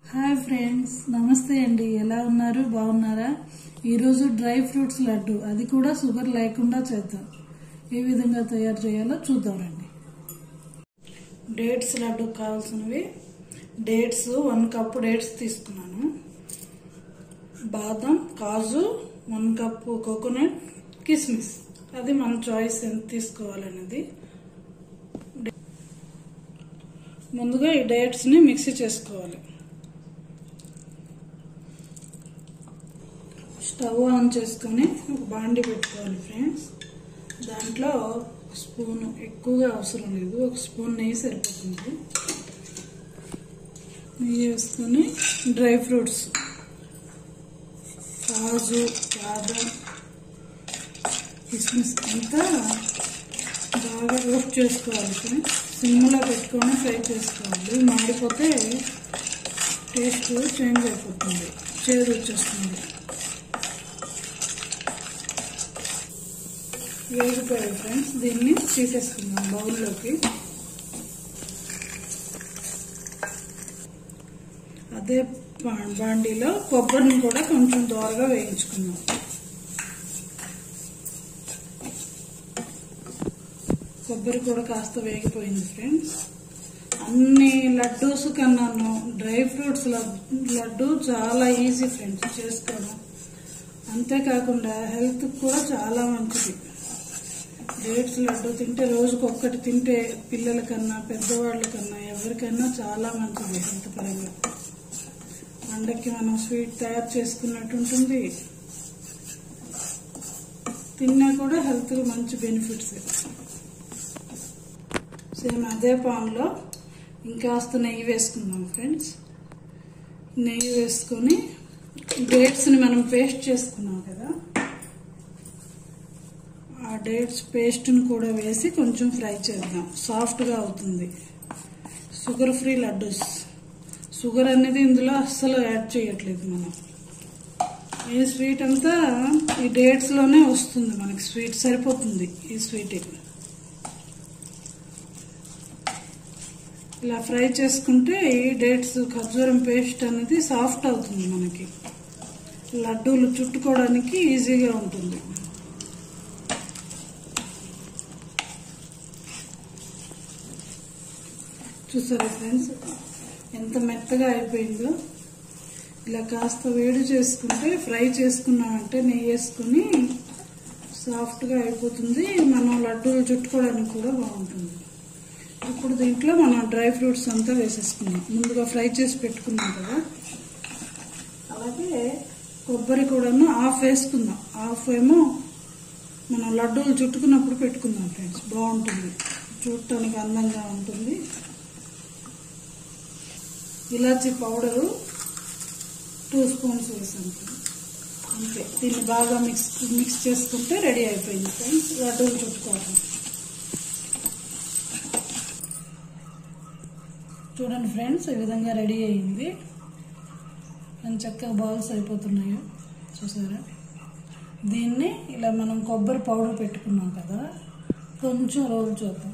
hi friends నమస్తే అండి ఎలా ఉన్నారు బాగున్నారా ఈరోజు డ్రై ఫ్రూట్స్ లడ్డు అది కూడా షుగర్ లేకుండా చేద్దాం ఏ విధంగా తయారు చేయాలో చూద్దాం రండి డేట్స్ లడ్డు కావాల్సినవి డేట్స్ వన్ కప్ డేట్స్ తీసుకున్నాను బాదం కాజు వన్ కప్ కోకోనట్ కిస్మిస్ అది మన చాయిస్ ఎంత తీసుకోవాలనేది ముందుగా ఈ డేట్స్ని మిక్సీ చేసుకోవాలి స్టవ్ ఆన్ చేసుకొని ఒక బాండి పెట్టుకోవాలి ఫ్రెండ్స్ దాంట్లో స్పూన్ ఎక్కువగా అవసరం లేదు ఒక స్పూన్ నెయ్యి సరిపోతుంది నెయ్యి వేసుకొని డ్రై ఫ్రూట్స్ కాజు బాదం కిస్మిస్ అంతా బాగా రోస్ట్ చేసుకోవాలి ఫ్రెండ్స్ సిమ్లో పెట్టుకొని ఫ్రై చేసుకోవాలి మాడిపోతే టేస్ట్ చేంజ్ అయిపోతుంది చేదు వచ్చేస్తుంది వేగిపోయాయి ఫ్రెండ్స్ దీన్ని తీసేసుకుందాం బౌల్లోకి అదే బా- బాండీలో కొబ్బరిని కూడా కొంచెం దోరగా వేయించుకుందాం కొబ్బరి కూడా కాస్త వేగిపోయింది ఫ్రెండ్స్ అన్ని లడ్డూస్ కన్నాను డ్రై ఫ్రూట్స్ లడ్డు చాలా ఈజీ ఫ్రెండ్స్ చేసుకోవడం అంతేకాకుండా హెల్త్ కూడా చాలా మంచిది డేట్స్ లడ్డు తింటే రోజుకు ఒక్కటి తింటే పిల్లలకన్నా పెద్దవాళ్ళకన్నా ఎవరికైనా చాలా మంచిది హెల్త్ పరంగా పండక్కి మనం స్వీట్ తయారు చేసుకున్నట్టు ఉంటుంది తిన్నా కూడా హెల్త్ మంచి బెనిఫిట్స్ సేమ్ అదే పాన్లో ఇంకాస్త నెయ్యి వేసుకుందాం ఫ్రెండ్స్ నెయ్యి వేసుకొని డేట్స్ని మనం పేస్ట్ చేసుకున్నాం కదా ఆ డేట్స్ పేస్ట్ని కూడా వేసి కొంచెం ఫ్రై చేద్దాం సాఫ్ట్గా అవుతుంది షుగర్ ఫ్రీ లడ్డూస్ షుగర్ అనేది ఇందులో అస్సలు యాడ్ చేయట్లేదు మనం ఈ స్వీట్ అంతా ఈ డేట్స్లోనే వస్తుంది మనకి స్వీట్ సరిపోతుంది ఈ స్వీట్ ఇలా ఫ్రై చేసుకుంటే ఈ డేట్స్ ఖర్జూరం పేస్ట్ అనేది సాఫ్ట్ అవుతుంది మనకి లడ్డూలు చుట్టుకోవడానికి ఈజీగా ఉంటుంది చూసారా ఫ్రెండ్స్ ఎంత మెత్తగా అయిపోయిందో ఇలా కాస్త వేడి చేసుకుంటే ఫ్రై చేసుకున్నామంటే నెయ్యి వేసుకుని సాఫ్ట్గా అయిపోతుంది మనం లడ్డూలు చుట్టుకోవడానికి కూడా బాగుంటుంది ఇప్పుడు దీంట్లో మనం డ్రై ఫ్రూట్స్ అంతా వేసేసుకున్నాం ముందుగా ఫ్రై చేసి పెట్టుకున్నాం కదా అలాగే కొబ్బరి కూడాను హాఫ్ వేసుకుందాం హాఫ్ ఏమో మనం లడ్డూలు చుట్టుకున్నప్పుడు పెట్టుకుందాం ఫ్రెండ్స్ బాగుంటుంది చూడటానికి అందంగా ఉంటుంది ఇలాచీ పౌడరు టూ స్పూన్స్ వేసాను అంతే దీన్ని బాగా మిక్స్ మిక్స్ చేసుకుంటే రెడీ అయిపోయింది ఫ్రెండ్స్ లడ్డూలు చుట్టుకోవడం చూడండి ఫ్రెండ్స్ ఈ విధంగా రెడీ అయింది ఎంత చక్కగా బాల్స్ అయిపోతున్నాయో చూసారా దీన్ని ఇలా మనం కొబ్బరి పౌడర్ పెట్టుకున్నాం కదా కొంచెం రోల్ చూద్దాం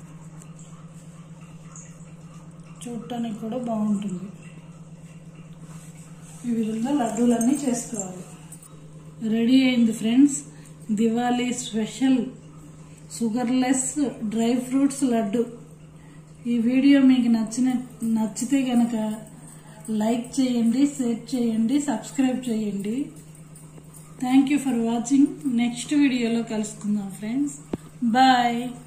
చూడటానికి కూడా బాగుంటుంది ఈ విధంగా లడ్డూలన్నీ చేసుకోవాలి రెడీ అయింది friends Diwali special sugarless dry fruits laddu ఈ వీడియో మీకు నచ్చిన నచ్చితే గనక లైక్ చేయండి షేర్ చేయండి సబ్స్క్రైబ్ చేయండి thank you for watching next వీడియోలో కలుసుకుందాం ఫ్రెండ్స్ బాయ్